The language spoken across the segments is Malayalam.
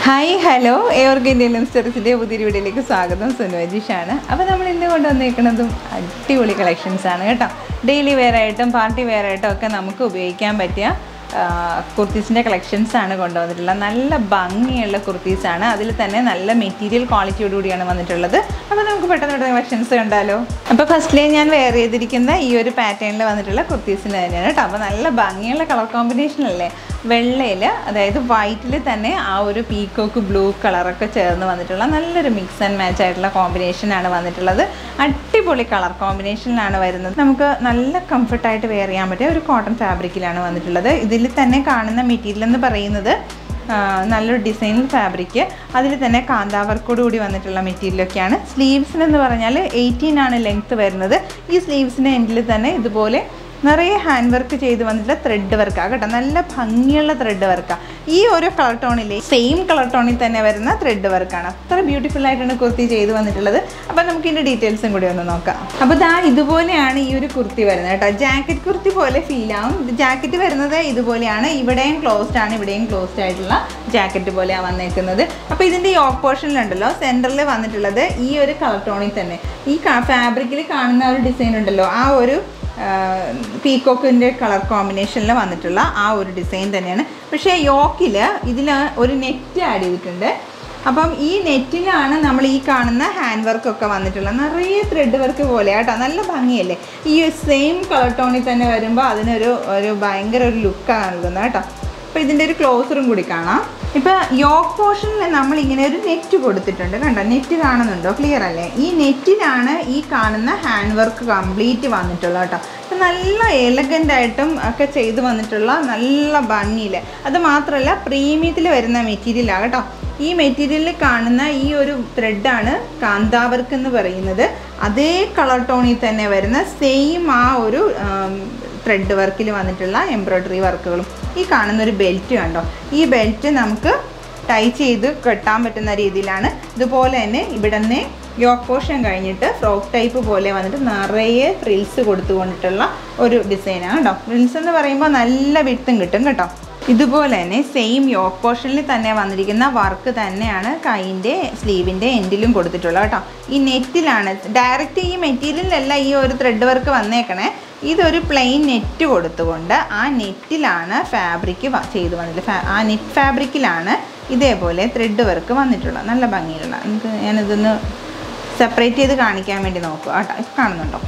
ഹായ് ഹലോ ഏവർക്കും ഇന്ത്യൻ സ്റ്റോറീസിൻ്റെ പുതിയൊരു വീഡിയോയിലേക്ക് സ്വാഗതം സുനുവജീഷാണ് അപ്പോൾ നമ്മൾ ഇന്ന് കൊണ്ടുവന്നേക്കുന്നതും അടിപൊളി കളക്ഷൻസ് ആണ് കേട്ടോ ഡെയിലി വെയർ ആയിട്ടും പാർട്ടി വെയർ ആയിട്ടും ഒക്കെ നമുക്ക് ഉപയോഗിക്കാൻ പറ്റിയ കുർത്തീസിൻ്റെ കളക്ഷൻസ് ആണ് കൊണ്ടുവന്നിട്ടുള്ളത് നല്ല ഭംഗിയുള്ള കുർത്തീസാണ് അതിൽ തന്നെ നല്ല മെറ്റീരിയൽ ക്വാളിറ്റിയോട് കൂടിയാണ് വന്നിട്ടുള്ളത് അപ്പോൾ നമുക്ക് പെട്ടെന്ന് പെട്ടെന്ന് കളക്ഷൻസ് കണ്ടാലോ അപ്പോൾ ഫസ്റ്റിലേ ഞാൻ വെയർ ചെയ്തിരിക്കുന്ന ഈ ഒരു പാറ്റേണിൽ വന്നിട്ടുള്ള കുർത്തീസിന് തന്നെയാണ് കേട്ടോ അപ്പോൾ നല്ല ഭംഗിയുള്ള കളർ കോമ്പിനേഷൻ അല്ലേ വെള്ളയിൽ അതായത് വൈറ്റിൽ തന്നെ ആ ഒരു പീക്കോക്ക് ബ്ലൂ കളറൊക്കെ ചേർന്ന് വന്നിട്ടുള്ള നല്ലൊരു മിക്സ് ആൻഡ് മാച്ച് ആയിട്ടുള്ള കോമ്പിനേഷനാണ് വന്നിട്ടുള്ളത് അടിപൊളി കളർ കോമ്പിനേഷനിലാണ് വരുന്നത് നമുക്ക് നല്ല കംഫർട്ടായിട്ട് വെയർ ചെയ്യാൻ പറ്റിയ ഒരു കോട്ടൺ ഫാബ്രിക്കിലാണ് വന്നിട്ടുള്ളത് ഇതിൽ തന്നെ കാണുന്ന മെറ്റീരിയൽ എന്ന് പറയുന്നത് ആ, നല്ലൊരു ഡിസൈൻ ഫാബ്രിക് അതിൽ തന്നെ കാന്താവർക്കോട് കൂടി വന്നിട്ടുള്ള മെറ്റീരിയലൊക്കെയാണ് സ്ലീവ്സിന് എന്ന് പറഞ്ഞാൽ എയ്റ്റീൻ ആണ് ലെങ്ത്ത് വരുന്നത് ഈ സ്ലീവ്സിൻ്റെ എൻഡിൽ തന്നെ ഇതുപോലെ നിറയെ ഹാൻഡ് വർക്ക് ചെയ്ത് വന്നിട്ടുള്ള ത്രെഡ് വർക്കാണ് കേട്ടോ നല്ല ഭംഗിയുള്ള ത്രെഡ് വർക്കാണ് ഈ ഒരു കളർ ടോണിലെ സെയിം കളർ ടോണിൽ തന്നെ വരുന്ന ത്രെഡ് വർക്കാണ് അത്ര ബ്യൂട്ടിഫുൾ ആയിട്ടാണ് കുർത്തി ചെയ്ത് വന്നിട്ടുള്ളത് അപ്പോൾ നമുക്ക് ഇതിൻ്റെ ഡീറ്റെയിൽസും കൂടി ഒന്ന് നോക്കാം അപ്പോൾ ദാ ഇതുപോലെയാണ് ഈ ഒരു കുർത്തി വരുന്നത് കേട്ടോ ജാക്കറ്റ് കുർത്തി പോലെ ഫീൽ ആവും ജാക്കറ്റ് വരുന്നത് ഇതുപോലെയാണ് ഇവിടെയും ക്ലോസ്ഡ് ആണ് ഇവിടെയും ക്ലോസ്ഡ് ആയിട്ടുള്ള ജാക്കറ്റ് പോലെയാണ് വന്നേക്കുന്നത് അപ്പോൾ ഇതിൻ്റെ ഈ ഓഫ് പോർഷനിലുണ്ടല്ലോ സെൻറ്ററിൽ വന്നിട്ടുള്ളത് ഈ ഒരു കളർ ടോണിൽ തന്നെ ഈ ഫാബ്രിക്കിൽ കാണുന്ന ഒരു ഡിസൈൻ ഉണ്ടല്ലോ ആ ഒരു പീക്കോക്കിൻ്റെ കളർ കോമ്പിനേഷനിൽ വന്നിട്ടുള്ള ആ ഒരു ഡിസൈൻ തന്നെയാണ് പക്ഷേ യോക്കിൽ ഇതിൽ ഒരു നെറ്റ് ആഡ് ചെയ്തിട്ടുണ്ട് അപ്പം ഈ നെറ്റിലാണ് നമ്മൾ ഈ കാണുന്ന ഹാൻഡ് വർക്കൊക്കെ വന്നിട്ടുള്ളത് നിറയെ ത്രെഡ് വർക്ക് പോലെ കേട്ടോ നല്ല ഭംഗിയല്ലേ ഈ സെയിം കളർ ടോണിൽ തന്നെ വരുമ്പോൾ അതിനൊരു ഒരു ഭയങ്കര ഒരു ലുക്കാണ് നൽകുന്നത് കേട്ടോ അപ്പോൾ ഇതിൻ്റെ ഒരു ക്ലോസറും കൂടി കാണാം ഇപ്പോൾ യോക്ക് പോർഷനിൽ നമ്മൾ ഇങ്ങനെ ഒരു നെറ്റ് കൊടുത്തിട്ടുണ്ട് കണ്ടോ നെറ്റ് കാണുന്നുണ്ടോ ക്ലിയർ അല്ലേ ഈ നെറ്റിലാണ് ഈ കാണുന്ന ഹാൻഡ് വർക്ക് കംപ്ലീറ്റ് വന്നിട്ടുള്ളത് കേട്ടോ അപ്പോൾ നല്ല എലഗൻ്റ് ആയിട്ടും ഒക്കെ ചെയ്ത് വന്നിട്ടുള്ള നല്ല ഭംഗിയിൽ അത് മാത്രമല്ല പ്രീമിയത്തിൽ വരുന്ന മെറ്റീരിയലാണ് കേട്ടോ ഈ മെറ്റീരിയലിൽ കാണുന്ന ഈ ഒരു ത്രെഡാണ് കാന്താവർക്ക് എന്ന് പറയുന്നത് അതേ കളർ ടോണിൽ തന്നെ വരുന്ന സെയിം ആ ഒരു ത്രെഡ് വർക്കിൽ വന്നിട്ടുള്ള എംബ്രോയ്ഡറി വർക്കുകളും ഈ കാണുന്ന ഒരു ബെൽറ്റ് കണ്ടോ ഈ ബെൽറ്റ് നമുക്ക് ടൈ ചെയ്ത് കെട്ടാൻ പറ്റുന്ന രീതിയിലാണ് ഇതുപോലെ തന്നെ ഇവിടെ നിന്ന് യോക്ക് പോർഷൻ കഴിഞ്ഞിട്ട് ഫ്രോക്ക് ടൈപ്പ് പോലെ വന്നിട്ട് നിറയെ ഫ്രിൽസ് കൊടുത്തുകൊണ്ടിട്ടുള്ള ഒരു ഡിസൈനാണ് കേട്ടോ ഫ്രിൽസ് എന്ന് പറയുമ്പോൾ നല്ല വിട്ടും കിട്ടും കേട്ടോ ഇതുപോലെ തന്നെ സെയിം യോക്ക് പോർഷനിൽ തന്നെ വന്നിരിക്കുന്ന വർക്ക് തന്നെയാണ് കൈൻ്റെ സ്ലീവിൻ്റെ എൻഡിലും കൊടുത്തിട്ടുള്ളത് കേട്ടോ ഈ നെറ്റിലാണ് ഡയറക്റ്റ് ഈ മെറ്റീരിയലിലല്ല ഈ ഒരു ത്രെഡ് വർക്ക് വന്നേക്കണേ ഇതൊരു പ്ലെയിൻ നെറ്റ് കൊടുത്തുകൊണ്ട് ആ നെറ്റിലാണ് ഫാബ്രിക് ചെയ്ത് വന്നിട്ടുള്ളത് ഫാ- ആ നെറ്റ് ഫാബ്രിക്കിലാണ് ഇതേപോലെ ത്രെഡ് വർക്ക് വന്നിട്ടുള്ളത് നല്ല ഭംഗിയുള്ള നമുക്ക് ഞാനിതൊന്ന് സെപ്പറേറ്റ് ചെയ്ത് കാണിക്കാൻ വേണ്ടി നോക്കുക കേട്ടോ ഇപ്പം കാണുന്നുണ്ടോ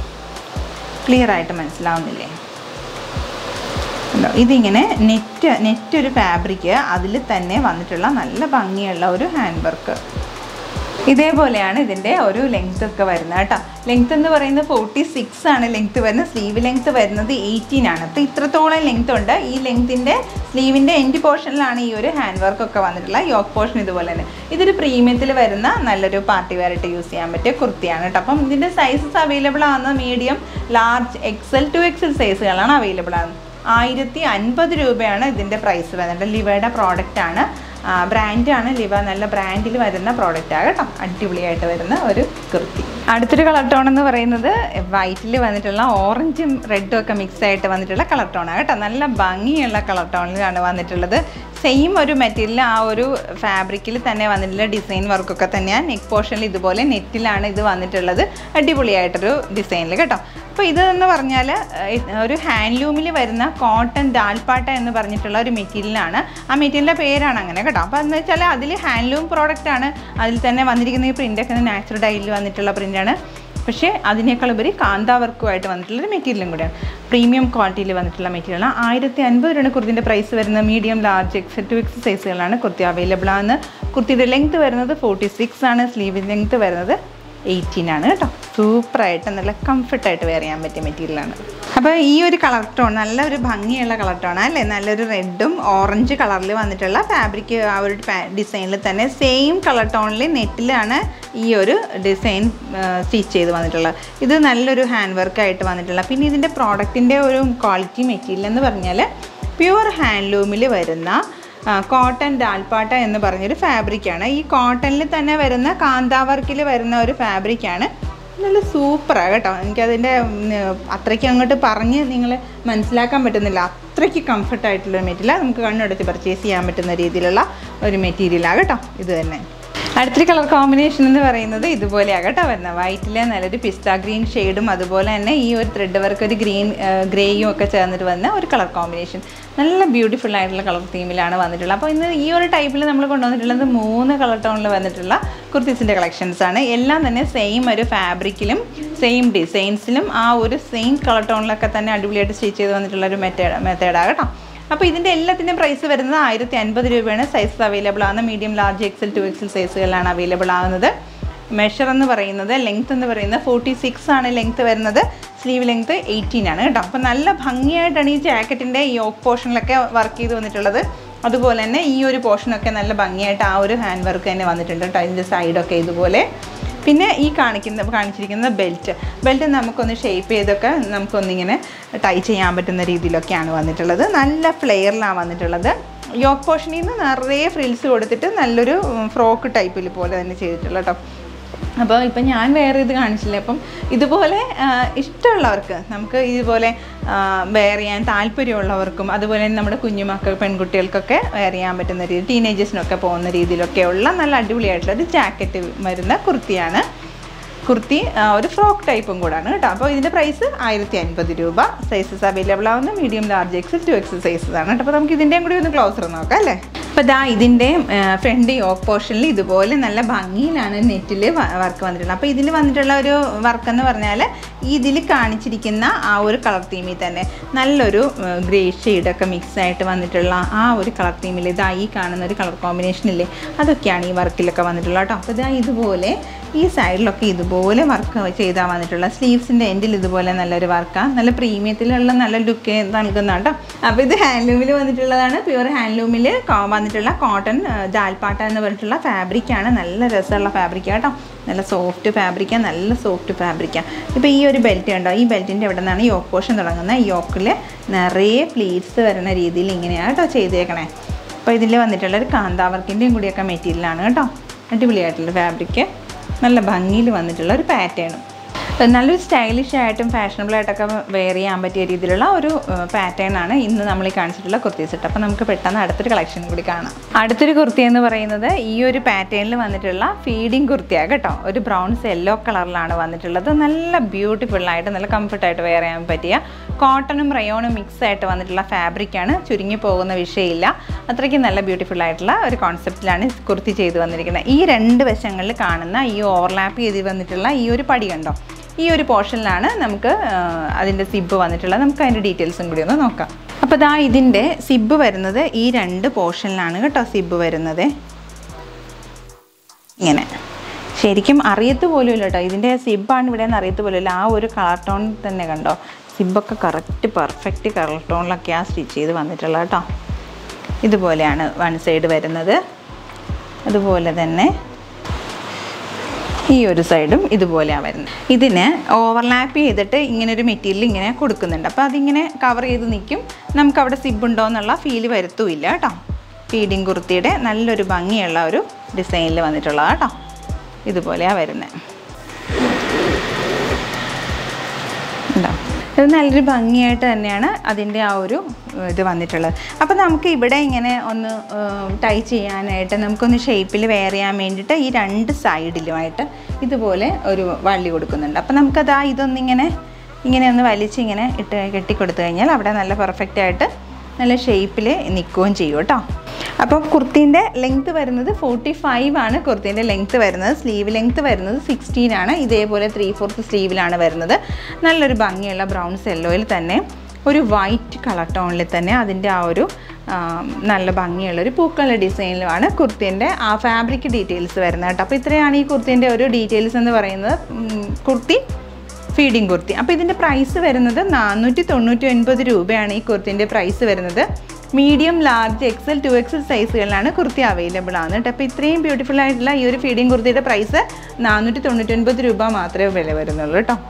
ക്ലിയർ ആയിട്ട് മനസ്സിലാവുന്നില്ലേ ഉണ്ടോ ഇതിങ്ങനെ നെറ്റ് നെറ്റ് ഒരു ഫാബ്രിക് അതിൽ തന്നെ വന്നിട്ടുള്ള നല്ല ഭംഗിയുള്ള ഒരു ഹാൻഡ് വർക്ക് ഇതേപോലെയാണ് ഇതിൻ്റെ ഒരു ലെങ്ത് ഒക്കെ വരുന്നത് കേട്ടോ ലെങ്ത് എന്ന് പറയുന്നത് ഫോർട്ടി സിക്സ് ആണ് ലെങ്ത് വരുന്നത് സ്ലീവ് ലെങ്ത് വരുന്നത് എയ്റ്റീൻ ആണ് അപ്പോൾ ഇത്രത്തോളം ലെങ്ത് ഉണ്ട് ഈ ലെങ്തിൻ്റെ സ്ലീവിൻ്റെ എൻഡ് പോർഷനിലാണ് ഈ ഒരു ഹാൻഡ് വർക്ക് ഒക്കെ വന്നിട്ടുള്ള യോക്ക് പോർഷൻ ഇതുപോലെ തന്നെ ഇതൊരു പ്രീമിയത്തിൽ വരുന്ന നല്ലൊരു പാർട്ടി വെയർ ആയിട്ട് യൂസ് ചെയ്യാൻ പറ്റിയ കുർത്തിയാണ് കേട്ടോ അപ്പം ഇതിൻ്റെ സൈസസ് അവൈലബിൾ ആകുന്ന medium large XL two XL സൈസുകളാണ് അവൈലബിൾ ആകുന്നത് ആയിരത്തി അൻപത് രൂപയാണ് ഇതിൻ്റെ പ്രൈസ് വരുന്നത് ലിവയുടെ പ്രോഡക്റ്റ് ആണ് ബ്രാൻഡാണ് ലിവ നല്ല ബ്രാൻഡിൽ വരുന്ന പ്രോഡക്റ്റാണ് കേട്ടോ അടിപൊളിയായിട്ട് വരുന്ന ഒരു കുർത്തി അടുത്തൊരു കളർ ടോൺ എന്ന് പറയുന്നത് വൈറ്റിൽ വന്നിട്ടുള്ള ഓറഞ്ചും റെഡും ഒക്കെ മിക്സ് ആയിട്ട് വന്നിട്ടുള്ള കളർ ടോണാണ് കേട്ടോ നല്ല ഭംഗിയുള്ള കളർ ടോണിലാണ് വന്നിട്ടുള്ളത് സെയിം ഒരു മെറ്റീരിയൽ ആ ഒരു ഫാബ്രിക്കിൽ തന്നെ വന്നിട്ടുള്ള ഡിസൈൻ വർക്കൊക്കെ തന്നെയാണ് നെക്ക് പോർഷനിൽ ഇതുപോലെ നെറ്റിലാണ് ഇത് വന്നിട്ടുള്ളത് അടിപൊളിയായിട്ടൊരു ഡിസൈനിൽ കേട്ടോ അപ്പോൾ ഇതെന്ന് പറഞ്ഞാൽ ഒരു ഹാൻഡ്ലൂമിൽ വരുന്ന കോട്ടൺ ദാൽപ്പാട്ട എന്ന് പറഞ്ഞിട്ടുള്ള ഒരു മെറ്റീരിയലാണ് ആ മെറ്റീരിയലിൻ്റെ പേരാണ് അങ്ങനെ കേട്ടോ അപ്പോൾ എന്ന് വെച്ചാൽ അതിൽ ഹാൻഡ്ലൂം പ്രോഡക്റ്റ് ആണ് അതിൽ തന്നെ വന്നിരിക്കുന്ന ഈ പ്രിൻ്റൊക്കെ നാച്ചുറൽ ഡൈയിൽ വന്നിട്ടുള്ള പ്രിൻ്റാണ് പക്ഷേ അതിനേക്കാൾ ഉപരി കാന്താവർക്കുമായിട്ട് വന്നിട്ടുള്ള ഒരു മെറ്റീരിയലും കൂടിയാണ് പ്രീമിയം ക്വാളിറ്റിയിൽ വന്നിട്ടുള്ള മെറ്റീരിയലാണ് ആയിരത്തി അൻപത് രൂപ കുർത്തിൻ്റെ പ്രൈസ് വരുന്ന medium large X two X സൈസുകളാണ് കുർത്തി അവൈലബിൾ ആണ് കുർത്തിയുടെ ലെങ്ത് വരുന്നത് ഫോർട്ടി സിക്സ് ആണ് സ്ലീവ് ലെങ്ത് വരുന്നത് എയ്റ്റീൻ ആണ് കേട്ടോ സൂപ്പറായിട്ട് നല്ല കംഫർട്ടായിട്ട് വെയർ ചെയ്യാൻ പറ്റിയ മെറ്റീരിയലാണ് അപ്പോൾ ഈ ഒരു കളർ ടോൺ നല്ലൊരു ഭംഗിയുള്ള കളർ ടോണാണ് അല്ലേ നല്ലൊരു റെഡും ഓറഞ്ച് കളറിൽ വന്നിട്ടുള്ള ഫാബ്രിക് ആ ഒരു ഡിസൈനിൽ തന്നെ സെയിം കളർ ടോണിൽ നെറ്റിലാണ് ഈ ഒരു ഡിസൈൻ സ്റ്റിച്ച് ചെയ്ത് വന്നിട്ടുള്ളത് ഇത് നല്ലൊരു ഹാൻഡ് വർക്കായിട്ട് വന്നിട്ടുള്ള പിന്നെ ഇതിൻ്റെ പ്രോഡക്റ്റിൻ്റെ ഒരു ക്വാളിറ്റി മെറ്റീരിയൽ എന്ന് പറഞ്ഞാൽ പ്യുവർ ഹാൻഡ്ലൂമിൽ വരുന്ന കോട്ടൺ ഡാൽപ്പാട്ട എന്ന് പറഞ്ഞൊരു ഫാബ്രിക്കാണ് ഈ കോട്ടണിൽ തന്നെ വരുന്ന കാന്താവർക്കിൽ വരുന്ന ഒരു ഫാബ്രിക്കാണ് നല്ല സൂപ്പറാണ് കേട്ടോ എനിക്കതിൻ്റെ ഉം, അത്രയ്ക്ക് അങ്ങോട്ട് പറഞ്ഞ് നിങ്ങൾ മനസ്സിലാക്കാൻ പറ്റുന്നില്ല അത്രയ്ക്ക് കംഫർട്ടായിട്ടുള്ള മെറ്റീരിയൽ നമുക്ക് കണ്ണുടച്ച് പർച്ചേസ് ചെയ്യാൻ പറ്റുന്ന രീതിയിലുള്ള ഒരു മെറ്റീരിയലാണ് കേട്ടോ ഇത് തന്നെ അടുത്തൊരു കളർ കോമ്പിനേഷൻ എന്ന് പറയുന്നത് ഇതുപോലെയാണ് കേട്ടോ വരുന്നത് വൈറ്റിലെ നല്ലൊരു പിസ്ത ഗ്രീൻ ഷെയ്ഡും അതുപോലെ തന്നെ ഈ ഒരു ത്രെഡ് വർക്ക് ഒരു ഗ്രീൻ ഗ്രേയും ഒക്കെ ചേർന്നിട്ട് വന്ന ഒരു കളർ കോമ്പിനേഷൻ നല്ല ബ്യൂട്ടിഫുൾ ആയിട്ടുള്ള കളർ തീമിലാണ് വന്നിട്ടുള്ളത് അപ്പോൾ ഇന്ന് ഈ ഒരു ടൈപ്പിൽ നമ്മൾ കൊണ്ടുവന്നിട്ടുള്ളത് മൂന്ന് കളർ ടോണിൽ വന്നിട്ടുള്ള കുർത്തീസിൻ്റെ കളക്ഷൻസ് ആണ് എല്ലാം തന്നെ സെയിം ഒരു ഫാബ്രിക്കിലും സെയിം ഡിസൈൻസിലും ആ ഒരു സെയിം കളർ ടോണിലൊക്കെ തന്നെ അടിപൊളിയായിട്ട് സ്റ്റിച്ച് ചെയ്ത് വന്നിട്ടുള്ള ഒരു മെത്തേഡ് മെത്തേഡാണ് കേട്ടോ അപ്പോൾ ഇതിൻ്റെ എല്ലാത്തിൻ്റെയും പ്രൈസ് വരുന്നത് ആയിരത്തി അൻപത് രൂപയാണ് സൈസ് അവൈലബിൾ ആണ് medium large XL two XL സൈസുകളിലാണ് അവൈലബിൾ ആകുന്നത് മെഷർ എന്ന് പറയുന്നത് ലെങ്ത് എന്ന് പറയുന്നത് ഫോർട്ടി സിക്സ് ആണ് ലെങ്ത് വരുന്നത് സ്ലീവ് ലെങ്ത് എയ്റ്റീൻ ആണ് കേട്ടോ അപ്പോൾ നല്ല ഭംഗിയായിട്ടാണ് ഈ ജാക്കറ്റിൻ്റെ ഈ യോക്ക് പോർഷനിലൊക്കെ വർക്ക് ചെയ്ത് വന്നിട്ടുള്ളത് അതുപോലെ തന്നെ ഈ ഒരു പോർഷനൊക്കെ നല്ല ഭംഗിയായിട്ട് ആ ഒരു ഹാൻഡ് വർക്ക് തന്നെ വന്നിട്ടുണ്ട് കേട്ടോ അതിൻ്റെ സൈഡൊക്കെ ഇതുപോലെ പിന്നെ ഈ കാണിക്കുന്ന കാണിച്ചിരിക്കുന്ന ബെൽറ്റ് ബെൽറ്റ് നമുക്കൊന്ന് ഷേപ്പ് ചെയ്തൊക്കെ നമുക്കൊന്നിങ്ങനെ ടൈ ചെയ്യാൻ പറ്റുന്ന രീതിയിലൊക്കെയാണ് വന്നിട്ടുള്ളത് നല്ല ഫ്ലെയറിലാണ് വന്നിട്ടുള്ളത് യോക്ക് പോർഷനിൽ നിന്ന് നിറയെ ഫ്രിൽസ് കൊടുത്തിട്ട് നല്ലൊരു ഫ്രോക്ക് ടൈപ്പിൽ പോലെ തന്നെ ചെയ്തിട്ടുള്ള കേട്ടോ അപ്പോൾ ഇപ്പം ഞാൻ വേറെ ഇത് കാണിച്ചില്ല അപ്പം ഇതുപോലെ ആ, ഇഷ്ടമുള്ളവർക്ക് നമുക്ക് ഇതുപോലെ വെയർ ചെയ്യാൻ താല്പര്യമുള്ളവർക്കും അതുപോലെ തന്നെ നമ്മുടെ കുഞ്ഞുമക്കൾ പെൺകുട്ടികൾക്കൊക്കെ വെയർ ചെയ്യാൻ പറ്റുന്ന രീതി ടീനേജേഴ്സിനൊക്കെ പോകുന്ന രീതിയിലൊക്കെയുള്ള നല്ല അടിപൊളിയായിട്ടുള്ള ഒരു ജാക്കറ്റ് വരുന്ന കുർത്തിയാണ് കുർത്തി ആ, ഒരു ഫ്രോക്ക് ടൈപ്പും കൂടാണ് കേട്ടോ അപ്പോൾ ഇതിൻ്റെ പ്രൈസ് ആയിരത്തി അൻപത് രൂപ സൈസസ് അവൈലബിൾ ആവുന്ന medium large X two X sizes ആണ് കേട്ടോ അപ്പോൾ നമുക്ക് ഇതിൻ്റെയും കൂടി ഒന്ന് ക്ലോസർ നോക്കാം അല്ലേ അപ്പോൾ ഇതാ ഇതിൻ്റെ ഫ്രണ്ട് യോക്ക് പോർഷനിൽ ഇതുപോലെ നല്ല ഭംഗിയിലാണ് നെറ്റിൽ വർക്ക് വന്നിട്ടുള്ളത് അപ്പോൾ ഇതിൽ വന്നിട്ടുള്ള ഒരു വർക്ക് എന്ന് പറഞ്ഞാൽ ഇതിൽ കാണിച്ചിരിക്കുന്ന ആ ഒരു കളർ തീമിൽ തന്നെ നല്ലൊരു ഗ്രേ ഷെയ്ഡൊക്കെ മിക്സ് ആയിട്ട് വന്നിട്ടുള്ള ആ ഒരു കളർ തീമിൽ ഇതാ ഈ കാണുന്ന ഒരു കളർ കോമ്പിനേഷൻ ഇല്ലേ അതൊക്കെയാണ് ഈ വർക്കിലൊക്കെ വന്നിട്ടുള്ളത് കേട്ടോ അപ്പോൾ ഇതാ ഇതുപോലെ ഈ സൈഡിലൊക്കെ ഇതുപോലെ വർക്ക് ചെയ്താൽ വന്നിട്ടുള്ള സ്ലീവ്സിൻ്റെ എൻഡിൽ ഇതുപോലെ നല്ലൊരു വർക്കാണ് നല്ല പ്രീമിയത്തിലുള്ള നല്ല ലുക്ക് നൽകുന്ന കേട്ടോ അപ്പോൾ ഇത് ഹാൻഡ്ലൂമിൽ വന്നിട്ടുള്ളതാണ് പ്യുവർ ഹാൻഡ്ലൂമിൽ വന്നിട്ടുള്ള കോട്ടൺ ജാൽപ്പാട്ട എന്ന് പറഞ്ഞിട്ടുള്ള ഫാബ്രിക്കാണ് നല്ല രസമുള്ള ഫാബ്രിക്കാണ് കേട്ടോ നല്ല സോഫ്റ്റ് ഫാബ്രിക്കാണ് നല്ല സോഫ്റ്റ് ഫാബ്രിക്കാണ് ഇപ്പോൾ ഈ ഒരു ബെൽറ്റ് ഉണ്ടോ ഈ ബെൽറ്റിൻ്റെ എവിടെ നിന്നാണ് യോക്ക് പോർഷൻ തുടങ്ങുന്നത് ഈ യോക്കിൽ നിറയെ പ്ലീറ്റ്സ് വരുന്ന രീതിയിൽ ഇങ്ങനെയാണ് കേട്ടോ ചെയ്തേക്കണേ അപ്പോൾ ഇതിൽ വന്നിട്ടുള്ള ഒരു കാന്താവർക്കിൻ്റെയും കൂടിയൊക്കെ മെറ്റീരിയലാണ് കേട്ടോ അടിപൊളിയായിട്ടുള്ള ഫാബ്രിക്ക് നല്ല ഭംഗിയിൽ വന്നിട്ടുള്ള ഒരു പാറ്റേണും നല്ലൊരു സ്റ്റൈലിഷ് ആയിട്ടും ഫാഷനബിൾ ആയിട്ടൊക്കെ വെയർ ചെയ്യാൻ പറ്റിയ രീതിയിലുള്ള ഒരു പാറ്റേൺ ആണ് ഇന്ന് നമ്മൾ ഈ കാണിച്ചിട്ടുള്ള കുർത്തീസ് ഇട്ട് അപ്പോൾ നമുക്ക് പെട്ടെന്ന് അടുത്തൊരു കളക്ഷൻ കൂടി കാണാം അടുത്തൊരു കുർത്തി എന്ന് പറയുന്നത് ഈ ഒരു പാറ്റേണിൽ വന്നിട്ടുള്ള ഫീഡിങ് കുർത്തിയാണ് കേട്ടോ ഒരു ബ്രൗൺസ് യെല്ലോ കളറിലാണ് വന്നിട്ടുള്ളത് നല്ല ബ്യൂട്ടിഫുൾ ആയിട്ട് നല്ല കംഫർട്ടായിട്ട് വെയർ ചെയ്യാൻ പറ്റിയ കോട്ടണും റയോണും മിക്സ് ആയിട്ട് വന്നിട്ടുള്ള ഫാബ്രിക്കാണ് ചുരുങ്ങി പോകുന്ന വിഷയമില്ല അത്രയ്ക്ക് നല്ല ബ്യൂട്ടിഫുൾ ആയിട്ടുള്ള ഒരു കോൺസെപ്റ്റിലാണ് കുർത്തി ചെയ്ത് വന്നിരിക്കുന്നത് ഈ രണ്ട് വശങ്ങളിൽ കാണുന്ന ഈ ഓവർലാപ്പ് ചെയ്ത് വന്നിട്ടുള്ള ഈ ഒരു പടി കണ്ടോ ഈ ഒരു പോർഷനിലാണ് നമുക്ക് ആ, അതിൻ്റെ സിബ് വന്നിട്ടുള്ളത് നമുക്ക് അതിൻ്റെ ഡീറ്റെയിൽസും കൂടി ഒന്ന് നോക്കാം അപ്പോൾ ദാ ഇതിൻ്റെ സിബ് വരുന്നത് ഈ രണ്ട് പോർഷനിലാണ് കേട്ടോ സിബ് വരുന്നത് ഇങ്ങനെ ശരിക്കും അറിയത്ത് പോലും ഇല്ല കേട്ടോ ഇതിൻ്റെ സിബാണ് ഇവിടെ നിന്ന് അറിയത്ത് പോലും ഇല്ല ആ ഒരു കളർ ടോൺ തന്നെ കണ്ടോ സിബൊക്കെ കറക്റ്റ് പെർഫെക്റ്റ് കളർ ടോണിലൊക്കെയാണ് സ്റ്റിച്ച് ചെയ്ത് വന്നിട്ടുള്ളത് കേട്ടോ ഇതുപോലെയാണ് വൺ സൈഡ് വരുന്നത് അതുപോലെ തന്നെ ഈ ഒരു സൈഡും ഇതുപോലെയാണ് വരുന്നത് ഇതിന് ഓവർലാപ്പ് ചെയ്തിട്ട് ഇങ്ങനെ ഒരു മെറ്റീരിയൽ ഇങ്ങനെ കൊടുക്കുന്നുണ്ട് അപ്പോൾ അതിങ്ങനെ കവർ ചെയ്ത് നിൽക്കും നമുക്ക് അവിടെ സിബ് ഉണ്ടോ എന്നുള്ള ഫീല് വരുത്തുമില്ല കേട്ടോ ഫീഡിങ് കുർത്തിയുടെ നല്ലൊരു ഭംഗിയുള്ള ഒരു ഡിസൈനിൽ വന്നിട്ടുള്ളതാണ് കേട്ടോ ഇതുപോലെയാണ് വരുന്നത് ഉണ്ടോ ഇത് നല്ലൊരു ഭംഗിയായിട്ട് തന്നെയാണ് അതിൻ്റെ ആ ഒരു ഏഹ്, ഇത് വന്നിട്ടുള്ളത് അപ്പോൾ നമുക്ക് ഇവിടെ ഇങ്ങനെ ഒന്ന് ടൈ ചെയ്യാനായിട്ട് നമുക്കൊന്ന് ഷേപ്പിൽ വെയർ ചെയ്യാൻ വേണ്ടിയിട്ട് ഈ രണ്ട് സൈഡിലുമായിട്ട് ഇതുപോലെ ഒരു വള്ളി കൊടുക്കുന്നുണ്ട് അപ്പോൾ നമുക്കത് ആ ഇതൊന്നിങ്ങനെ ഇങ്ങനെ ഒന്ന് വലിച്ച് ഇങ്ങനെ ഇട്ട് കെട്ടിക്കൊടുത്തു കഴിഞ്ഞാൽ അവിടെ നല്ല പെർഫെക്റ്റ് ആയിട്ട് നല്ല ഷേപ്പിൽ നിൽക്കുകയും ചെയ്യും കേട്ടോ അപ്പോൾ കുർത്തീൻ്റെ ലെങ്ത്ത് വരുന്നത് ഫോർട്ടി ഫൈവ് ആണ് കുർത്തീൻ്റെ ലെങ്ത്ത് വരുന്നത് സ്ലീവ് ലെങ്ത്ത് വരുന്നത് സിക്സ്റ്റീൻ ആണ് ഇതേപോലെ ത്രീ ഫോർത്ത് സ്ലീവിലാണ് വരുന്നത് നല്ലൊരു ഭംഗിയുള്ള ബ്രൗൺ സെല്ലോയിൽ തന്നെ ഒരു വൈറ്റ് കളർ ടോണിൽ തന്നെ അതിൻ്റെ ആ ഒരു ആ, നല്ല ഭംഗിയുള്ള ഒരു പൂക്കളുടെ ഡിസൈനിലുമാണ് കുർത്തീൻ്റെ ആ ഫാബ്രിക് ഡീറ്റെയിൽസ് വരുന്നത് കേട്ടോ അപ്പോൾ ഇത്രയാണ് ഈ കുർത്തീൻ്റെ ഒരു ഡീറ്റെയിൽസ് എന്ന് പറയുന്നത് ഉം, കുർത്തി ഫീഡിങ് കുർത്തി അപ്പോൾ ഇതിൻ്റെ പ്രൈസ് വരുന്നത് നാനൂറ്റി തൊണ്ണൂറ്റി ഒൻപത് രൂപയാണ് ഈ കുർത്തിൻ്റെ പ്രൈസ് വരുന്നത് medium large XL two XL സൈസുകളിലാണ് കുർത്തി അവൈലബിൾ ആണ് കേട്ടോ അപ്പോൾ ഇത്രയും ബ്യൂട്ടിഫുൾ ആയിട്ടുള്ള ഈ ഒരു ഫീഡിങ് കുർത്തിയുടെ പ്രൈസ് നാനൂറ്റി തൊണ്ണൂറ്റി ഒൻപത് രൂപ മാത്രമേ വില വരുന്നുള്ളൂ കേട്ടോ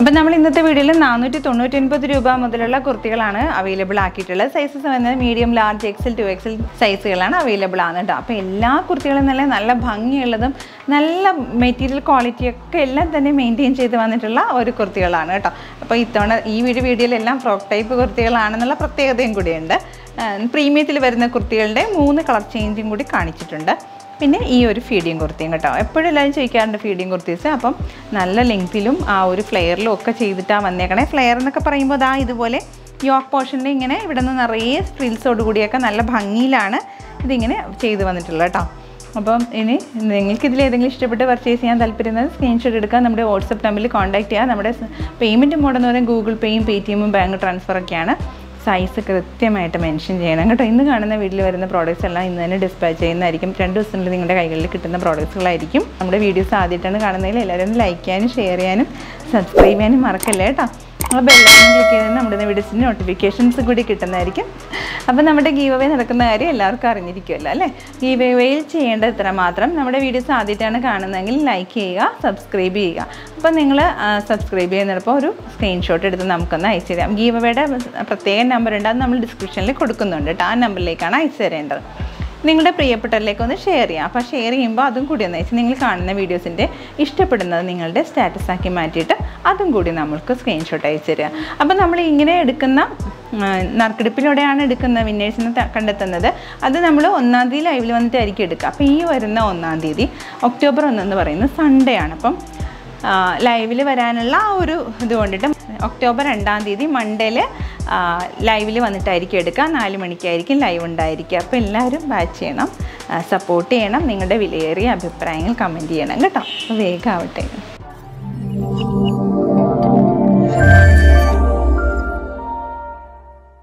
അപ്പം നമ്മൾ ഇന്നത്തെ വീഡിയോയിൽ നാനൂറ്റി തൊണ്ണൂറ്റി ഒൻപത് രൂപ മുതലുള്ള കുർത്തികളാണ് അവൈലബിൾ ആക്കിയിട്ടുള്ളത് സൈസസ് വന്നത് medium large XL two XL സൈസുകളാണ് അവൈലബിൾ ആണ് കേട്ടോ അപ്പോൾ എല്ലാ കുർത്തികളും നല്ല നല്ല ഭംഗിയുള്ളതും നല്ല മെറ്റീരിയൽ ക്വാളിറ്റിയൊക്കെ എല്ലാം തന്നെ മെയിൻറ്റെയിൻ ചെയ്ത് വന്നിട്ടുള്ള ഒരു കുർത്തികളാണ് കേട്ടോ അപ്പോൾ ഇത്തവണ ഈ വീഡിയോ വീഡിയോയിലെല്ലാം ഫ്രോക്ക് ടൈപ്പ് കുർത്തികളാണെന്നുള്ള പ്രത്യേകതയും കൂടിയുണ്ട് പ്രീമിയത്തിൽ വരുന്ന കുർത്തികളുടെ മൂന്ന് കളർ ചേഞ്ചും കൂടി കാണിച്ചിട്ടുണ്ട് പിന്നെ ഈ ഒരു ഫീഡിങ് കുർത്തിയും കേട്ടോ എപ്പോഴും എല്ലാവരും ചോദിക്കാറുണ്ട് ഫീഡിങ് കുർത്തീസ് അപ്പം നല്ല ലെങ്തിലും ആ ഒരു ഫ്ലെയറിലും ഒക്കെ ചെയ്തിട്ടാണ് വന്നേക്കണേ ഫ്ലെയർ എന്നൊക്കെ പറയുമ്പോൾ ദാ ഇതുപോലെ യോക്ക് പോർഷനിൽ ഇങ്ങനെ ഇവിടെ നിന്ന് നിറയെ ഫ്രിൽസോട് കൂടിയൊക്കെ നല്ല ഭംഗിയിലാണ് ഇതിങ്ങനെ ചെയ്ത് വന്നിട്ടുള്ളത് കേട്ടോ അപ്പം ഇനി നിങ്ങൾക്ക് ഇതിൽ ഏതെങ്കിലും ഇഷ്ടപ്പെട്ട് പർച്ചേസ് ചെയ്യാൻ താല്പര്യം സ്ക്രീൻഷോട്ട് എടുക്കുക നമ്മുടെ വാട്സപ്പ് നമ്പറിൽ കോൺടാക്ട് ചെയ്യുക നമ്മുടെ പേയ്മെൻറ്റ് മോഡ് എന്ന് പറയുന്നത് ഗൂഗിൾ പേയും പേ ടി എമ്മും ബാങ്ക് ട്രാൻസ്ഫറൊക്കെയാണ് സൈസ് കൃത്യമായിട്ട് മെൻഷൻ ചെയ്യണം കേട്ടോ ഇന്ന് കാണുന്ന വീട്ടിൽ വരുന്ന പ്രോഡക്റ്റ്സ് എല്ലാം ഇന്ന് തന്നെ ഡിസ്പാച്ച് ചെയ്യുന്നതായിരിക്കും രണ്ട് ദിവസത്തിനുള്ളിൽ നിങ്ങളുടെ കൈകളിൽ കിട്ടുന്ന പ്രോഡക്റ്റ്സുകളായിരിക്കും നമ്മുടെ വീഡിയോസ് ആദ്യമായിട്ടാണ് കാണുന്നതിൽ എല്ലാവരും ഒന്ന് ലൈക്ക് ചെയ്യാനും ഷെയർ ചെയ്യാനും സബ്സ്ക്രൈബ് ചെയ്യാനും മറക്കല്ലേ കേട്ടോ ആ ബെല്ലൈക്കൺ ക്ലിക്ക് ചെയ്താൽ നമ്മുടെ വീഡിയോസിന് നോട്ടിഫിക്കേഷൻസ് കൂടി കിട്ടുന്നതായിരിക്കും അപ്പോൾ നമ്മുടെ ഗീവ് അവേ നടക്കുന്ന കാര്യം എല്ലാവർക്കും അറിഞ്ഞിരിക്കുമല്ലോ അല്ലേ ഗീവ് അവേയിൽ ചെയ്യേണ്ടത് ഇത്ര മാത്രം നമ്മുടെ വീഡിയോസ് ആദ്യമായിട്ടാണ് കാണുന്നതെങ്കിൽ ലൈക്ക് ചെയ്യുക സബ്സ്ക്രൈബ് ചെയ്യുക അപ്പോൾ നിങ്ങൾ സബ്സ്ക്രൈബ് ചെയ്യുന്നപ്പോൾ ഒരു സ്ക്രീൻഷോട്ട് എടുത്ത് നമുക്കൊന്ന് അയച്ചു തരാം ഗീവ് അവയുടെ പ്രത്യേക നമ്പർ ഉണ്ട് അത് നമ്മൾ ഡിസ്ക്രിപ്ഷനിൽ കൊടുക്കുന്നുണ്ട് കേട്ടോ ആ നമ്പറിലേക്കാണ് അയച്ചു തരേണ്ടത് നിങ്ങളുടെ പ്രിയപ്പെട്ടവരിലേക്ക് ഒന്ന് ഷെയർ ചെയ്യാം അപ്പോൾ ഷെയർ ചെയ്യുമ്പോൾ അതും കൂടി ഒന്ന് അയച്ച് നിങ്ങൾ കാണുന്ന വീഡിയോസിൻ്റെ ഇഷ്ടപ്പെടുന്നത് നിങ്ങളുടെ സ്റ്റാറ്റസ് ആക്കി മാറ്റിയിട്ട് അതും കൂടി നമ്മൾക്ക് സ്ക്രീൻഷോട്ട് അയച്ചു തരിക അപ്പോൾ നമ്മൾ ഇങ്ങനെ എടുക്കുന്ന ആ, നറുക്കെടുപ്പിലൂടെയാണ് എടുക്കുന്ന വിന്നേഴ്സിനെ ത- കണ്ടെത്തുന്നത് അത് നമ്മൾ ഒന്നാം തീയതി ലൈവിൽ വന്നിട്ടായിരിക്കും എടുക്കുക അപ്പോൾ ഈ വരുന്ന ഒന്നാം തീയതി ഒക്ടോബർ ഒന്നെന്ന് പറയുന്നത് സൺഡേ ആണ് അപ്പം ലൈവിൽ വരാനുള്ള ആ ഒരു ഇത് കൊണ്ടിട്ട് ഒക്ടോബർ രണ്ടാം തീയതി മൺഡേയിൽ ലൈവിൽ വന്നിട്ടായിരിക്കും എടുക്കുക നാല് മണിക്കായിരിക്കും ലൈവ് ഉണ്ടായിരിക്കുക അപ്പോൾ എല്ലാവരും വാച്ച് ചെയ്യണം സപ്പോർട്ട് ചെയ്യണം നിങ്ങളുടെ വിലയേറിയ അഭിപ്രായങ്ങൾ കമൻറ്റ് ചെയ്യണം കേട്ടോ അപ്പോൾ വേഗം ആവട്ടെ